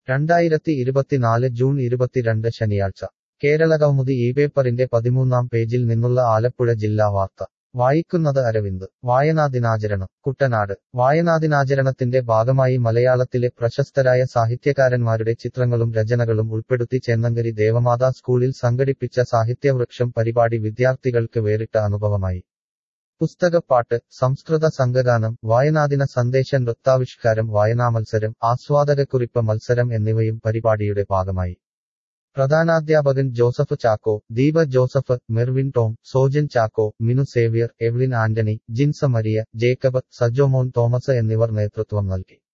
രണ്ടായിരത്തി ഇരുപത്തിനാല് ജൂൺ ഇരുപത്തിരണ്ട് ശനിയാഴ്ച കേരള കൗമുദി ഈ പേപ്പറിന്റെ പതിമൂന്നാം പേജിൽ നിന്നുള്ള ആലപ്പുഴ ജില്ലാ വാർത്ത വായിക്കുന്നത് അരവിന്ദ് വായനാദിനാചരണം കുട്ടനാട് വായനാദിനാചരണത്തിന്റെ ഭാഗമായി മലയാളത്തിലെ പ്രശസ്തരായ സാഹിത്യകാരന്മാരുടെ ചിത്രങ്ങളും രചനകളും ഉൾപ്പെടുത്തി ചേന്നങ്കരി ദേവമാതാ സ്കൂളിൽ സംഘടിപ്പിച്ച സാഹിത്യവൃക്ഷം പരിപാടി വിദ്യാർത്ഥികൾക്ക് വേറിട്ട അനുഭവമായി പുസ്തകപ്പാട്ട് സംസ്കൃത സംഘഗാനം വായനാദിന സന്ദേശ നൃത്താവിഷ്കാരം വായനാമത്സരം ആസ്വാദകക്കുറിപ്പ് മത്സരം എന്നിവയും പരിപാടിയുടെ ഭാഗമായി പ്രധാനാധ്യാപകൻ Joseph Chacko Deepa Joseph Mervin Tom Sojan Chacko Minu Xavier Evelyn Antony Jinsa Maria Jacob Sajomon Thomas എന്നിവർ നേതൃത്വം നൽകി